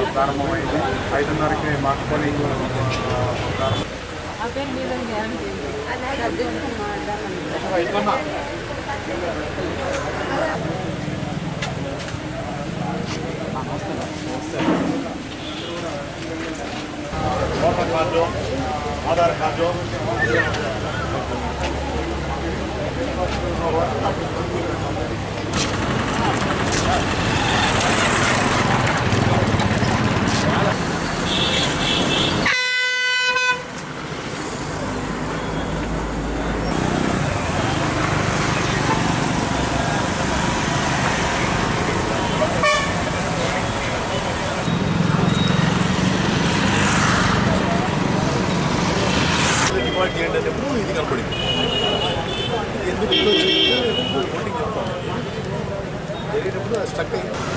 ప్రారంభమైంది ఐదున్నరకి మాకు పోలింగ్ ప్రారంభం voter card Aadhaar card demand చేయండి అన్నప్పుడు ఇది కనపడింది ఎందుకు ఇట్లా వచ్చింది? ఓటింగ్ చెప్తాను జరిగేటప్పుడు అది స్టక్ అయింది